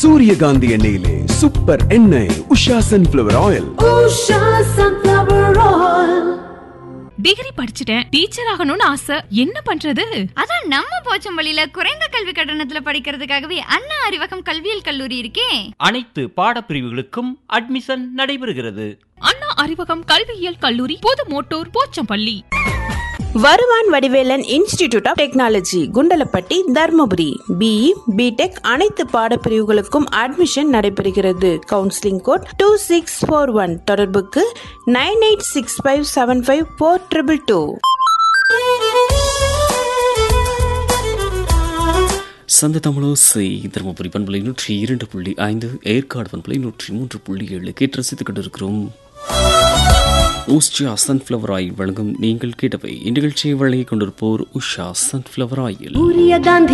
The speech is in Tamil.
சூரியகாந்தி எண்ணெயிலே சூப்பர் எண்ணெய் Usha sunflower oil Usha Sunflower Oil. Degree படிச்சுட்டேன் டீச்சர் ஆகணும்னு ஆசை என்ன பண்றது அதான் நம்ம போச்சம்பள்ளியில குறைந்த கல்வி கட்டணத்துல படிக்கிறதுக்காகவே அண்ணா அறிவகம் கல்வியியல் கல்லூரி இருக்கே அனைத்து பாடப்பிரிவுகளுக்கும் அட்மிஷன் நடைபெறுகிறது அண்ணா அறிவகம் கல்வியியல் கல்லூரி புது Mottur Pochampalli Varuvan Vadivelan Institute of Technology Kundalapatti Dharmapuri BE BTech அனைத்து பாடப்பிரிவுகளுக்கும் அட்மிஷன் நடைபெறுகிறது counselling code two six four one தொடர்புக்கு nine eight six five seven five four triple two சந்த தமிழோசை தருமபுரி பண்பலை நூற்றி இரண்டு புள்ளி ஐந்து ஏற்காடு பண்பலை நூற்றி மூன்று புள்ளி ஏழு கேட்டு ரசித்துக் கொண்டிருக்கிறோம் உஷா சன்ஃப்ளவர் ஆயில் வழங்கும் நீங்கள் கேட்டவை இந்நிகழ்ச்சியை வழங்கிக் கொண்டிருப்போர் உஷா சன்ஃப்ளவர் ஆயில் சூரியகாந்தி